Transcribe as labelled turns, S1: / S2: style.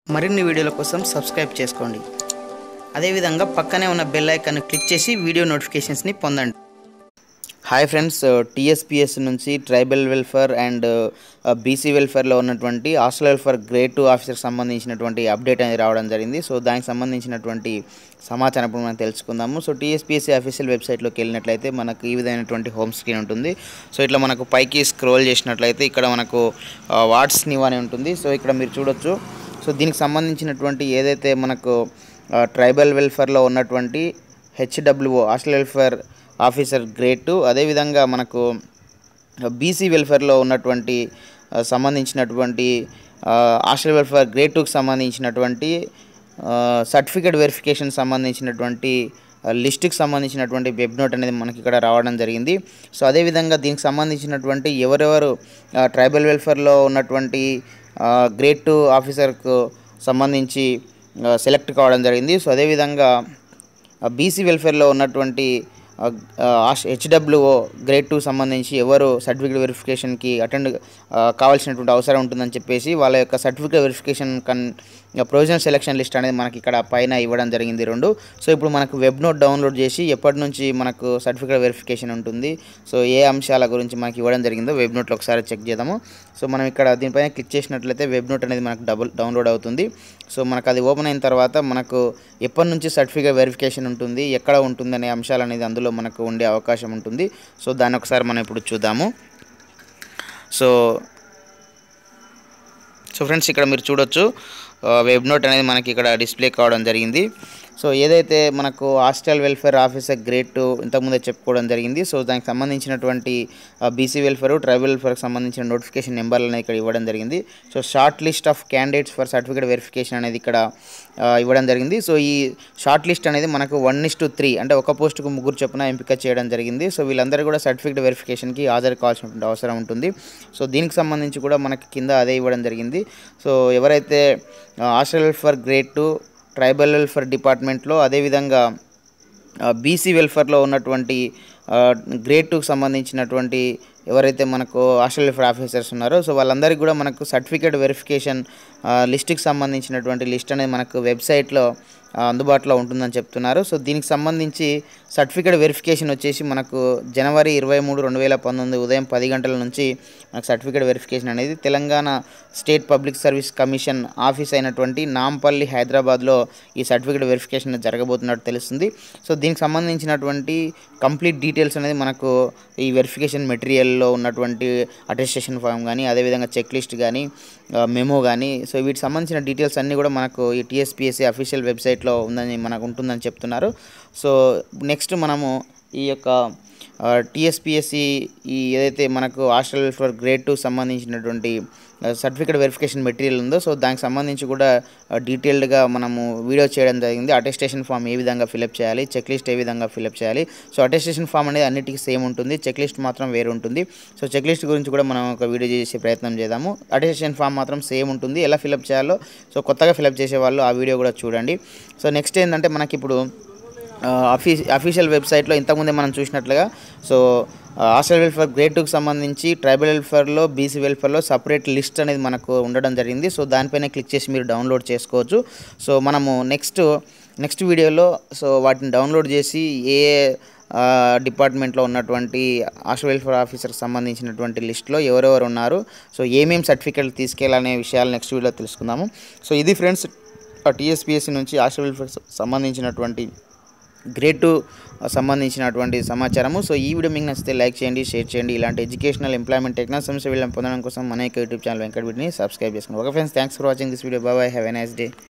S1: మరిన్ని వీడియోల కోసం సబ్స్క్రైబ్ చేసుకోండి అదేవిధంగా పక్కనే ఉన్న బెల్ ఐకాన్ క్లిక్ చేసి వీడియో నోటిఫికేషన్స్ని పొందండి హాయ్ ఫ్రెండ్స్ టీఎస్పిఎస్ నుంచి ట్రైబల్ వెల్ఫేర్ అండ్ బీసీ వెల్ఫేర్లో ఉన్నటువంటి హాస్టల్ వెల్ఫేర్ గ్రేడ్ టూ ఆఫీసర్కి సంబంధించినటువంటి అప్డేట్ అనేది రావడం జరిగింది సో దానికి సంబంధించినటువంటి సమాచారం ఇప్పుడు మనం తెలుసుకుందాము సో టీఎస్పిఎస్సీ అఫీషియల్ వెబ్సైట్లోకి వెళ్ళినట్లయితే మనకు ఈ విధమైనటువంటి హోమ్ స్క్రీన్ ఉంటుంది సో ఇట్లా మనకు పైకి స్క్రోల్ చేసినట్లయితే ఇక్కడ మనకు వాట్స్ న్యూ అని ఉంటుంది సో ఇక్కడ మీరు చూడొచ్చు సో దీనికి సంబంధించినటువంటి ఏదైతే మనకు ట్రైబల్ వెల్ఫేర్లో ఉన్నటువంటి HWO hostel welfare officer grade two అదేవిధంగా మనకు బీసీ వెల్ఫేర్లో ఉన్నటువంటి ఆ, సంబంధించినటువంటి ఆ, హాస్టల్ వెల్ఫేర్ గ్రేడ్ టూకి సంబంధించినటువంటి ఆ, సర్టిఫికేట్ వెరిఫికేషన్ సంబంధించినటువంటి ఆ, లిస్టుకి సంబంధించినటువంటి వెబ్ నోట్ అనేది మనకి ఇక్కడ రావడం జరిగింది సో అదేవిధంగా దీనికి సంబంధించినటువంటి ఎవరెవరు ఆ, ట్రైబల్ వెల్ఫేర్లో ఉన్నటువంటి ఆ, గ్రేడ్ టూ ఆఫీసర్కు సంబంధించి ఆ, సెలెక్ట్ కావడం జరిగింది సో అదేవిధంగా బీసీ వెల్ఫేర్లో ఉన్నటువంటి హెచ్డబ్ల్యూఓ గ్రేడ్ టూ సంబంధించి ఎవరు సర్టిఫికేట్ వెరిఫికేషన్కి అటెండ్ కావాల్సినటువంటి అవసరం ఉంటుందని చెప్పేసి వాళ్ళ యొక్క certificate verification cum provisional selection list అనేది మనకి ఇక్కడ పైన ఇవ్వడం జరిగింది రెండు సో ఇప్పుడు మనకు వెబ్ నోట్ డౌన్లోడ్ చేసి ఎప్పటి నుంచి మనకు సర్టిఫికేట్ వెరిఫికేషన్ ఉంటుంది సో ఏ అంశాల గురించి మనకి ఇవ్వడం జరిగిందో వెబ్ నోట్లో ఒకసారి చెక్ చేద్దాము సో మనం ఇక్కడ దీనిపైన క్లిక్ చేసినట్లయితే వెబ్ నోట్ అనేది మనకు డబుల్ డౌన్లోడ్ అవుతుంది సో మనకు అది ఓపెన్ అయిన తర్వాత మనకు ఎప్పటి నుంచి సర్టిఫికేట్ వెరిఫికేషన్ ఉంటుంది ఎక్కడ ఉంటుంది అనే అంశాలు అనేది అందులో మనకు ఉండే అవకాశం ఉంటుంది సో దాన్ని ఒకసారి మనం ఇప్పుడు చూద్దాము సో సో ఫ్రెండ్స్ ఇక్కడ మీరు చూడొచ్చు వెబ్ నోట్ అనేది మనకి ఇక్కడ డిస్ప్లే కావడం జరిగింది సో ఏదైతే మనకు hostel welfare officer grade two ఇంతకుముందే చెప్పుకోవడం జరిగింది సో దానికి సంబంధించినటువంటి బీసీ వెల్ఫేర్ ట్రైబల్ వెల్ఫేర్కి సంబంధించిన నోటిఫికేషన్ నెంబర్లు అనేది ఇక్కడ ఇవ్వడం జరిగింది so short list of candidates for certificate verification అనేది ఇక్కడ ఆ, ఇవ్వడం జరిగింది సో ఈ షార్ట్ లిస్ట్ అనేది మనకు వన్ ఇస్ టు త్రీ అంటే ఒక పోస్టుకు ముగ్గురు చొప్పున ఎంపిక చేయడం జరిగింది సో వీళ్ళందరూ కూడా సర్టిఫికేట్ వెరిఫికేషన్కి హాజరు కావాల్సినటువంటి అవసరం ఉంటుంది సో దీనికి సంబంధించి కూడా మనకి కింద అదే ఇవ్వడం జరిగింది సో ఎవరైతే hostel welfare grade two tribal welfare డిపార్ట్మెంట్లో అదేవిధంగా బీసీ వెల్ఫేర్లో ఉన్నటువంటి గ్రేడ్ టూకి సంబంధించినటువంటి ఎవరైతే మనకు హాస్టల్ వెల్ఫేర్ ఆఫీసర్స్ ఉన్నారో సో వాళ్ళందరికీ కూడా మనకు సర్టిఫికేట్ వెరిఫికేషన్ లిస్ట్కి సంబంధించినటువంటి లిస్ట్ అనేది మనకు వెబ్సైట్లో ఆ, అందుబాటులో ఉంటుందని చెప్తున్నారు సో దీనికి సంబంధించి సర్టిఫికేట్ వెరిఫికేషన్ వచ్చేసి మనకు జనవరి ఇరవై మూడు రెండు వేల పంతొమ్మిది ఉదయం పది గంటల నుంచి మనకు సర్టిఫికేట్ వెరిఫికేషన్ అనేది Telangana state public service commission office అయినటువంటి నాంపల్లి హైదరాబాద్లో ఈ సర్టిఫికేట్ వెరిఫికేషన్ జరగబోతున్నట్టు తెలుస్తుంది సో దీనికి సంబంధించినటువంటి కంప్లీట్ డీటెయిల్స్ అనేది మనకు ఈ వెరిఫికేషన్ మెటీరియల్లో ఉన్నటువంటి అటెస్టేషన్ ఫామ్ కానీ అదేవిధంగా చెక్ లిస్ట్ కానీ మెమో కానీ సో వీటికి సంబంధించిన డీటెయిల్స్ అన్నీ కూడా మనకు ఈ టీఎస్పిఎస్సి అఫీషియల్ వెబ్సైట్లో ఉందని మనకు ఉంటుందని చెప్తున్నారు సో నెక్స్ట్ మనము ఈ యొక్క టీఎస్పిఎస్సి ఈ ఏదైతే మనకు హాస్టల్ వెల్ఫేర్ గ్రేడ్ టూ సంబంధించినటువంటి సర్టిఫికేట్ వెరిఫికేషన్ మెటీరియల్ ఉందో సో దానికి సంబంధించి కూడా డీటెయిల్డ్గా మనము వీడియో చేయడం జరిగింది అటెస్టేషన్ ఫామ్ ఏ విధంగా ఫిలప్ చేయాలి చెక్ లిస్ట్ ఏ విధంగా ఫిలప్ చేయాలి సో అటెస్టేషన్ ఫామ్ అనేది అన్నిటికీ సేమ్ ఉంటుంది చెక్ లిస్ట్ మాత్రం వేరు ఉంటుంది సో చెక్ లిస్ట్ గురించి కూడా మనం ఒక వీడియో చేసే ప్రయత్నం చేద్దాము అటెస్టేషన్ ఫామ్ మాత్రం సేమ్ ఉంటుంది ఎలా ఫిలప్ చేయాలో సో కొత్తగా ఫిలప్ చేసే వాళ్ళు ఆ వీడియో కూడా చూడండి సో నెక్స్ట్ ఏంటంటే మనకి ఇప్పుడు అఫీ అఫీషియల్ వెబ్సైట్లో ఇంతకుముందే మనం చూసినట్లుగా సో హాస్టల్ వెల్ఫేర్ గ్రేడ్ టూకి సంబంధించి ట్రైబల్ వెల్ఫేర్లో బీసీ వెల్ఫేర్లో సపరేట్ లిస్ట్ అనేది మనకు ఉండడం జరిగింది సో దానిపైన క్లిక్ చేసి మీరు డౌన్లోడ్ చేసుకోవచ్చు సో మనము నెక్స్ట్ నెక్స్ట్ వీడియోలో సో వాటిని డౌన్లోడ్ చేసి ఏ ఆ, డిపార్ట్మెంట్లో ఉన్నటువంటి హాస్టల్ వెల్ఫేర్ ఆఫీసర్కి సంబంధించినటువంటి లిస్ట్లో ఎవరెవరు ఉన్నారు సో ఏమేమి సర్టిఫికెట్లు తీసుకెళ్ళాలనే విషయాలు నెక్స్ట్ వీడియోలో తెలుసుకుందాము సో ఇది ఫ్రెండ్స్ టీఎస్పిఎస్సి నుంచి హాస్టల్ వెల్ఫేర్ సంబంధించినటువంటి గ్రేడ్ టూ సంబంధించినటువంటి సమాచారము సో ఈ వీడియో మీకు నచ్చితే లైక్ చేయండి షేర్ చేయండి ఇలాంటి ఎడ్యుకేషనల్ ఎంప్లాయ్మెంట్ టెక్నాలజీ సమస్య వీళ్ళని పొందడం కోసం మన యొక్క యూట్యూబ్ ఛానల్ వెంకట వీటిని సబ్స్క్రైబ్ చేసుకోండి okay friends thanks for watching this video bye have a nice day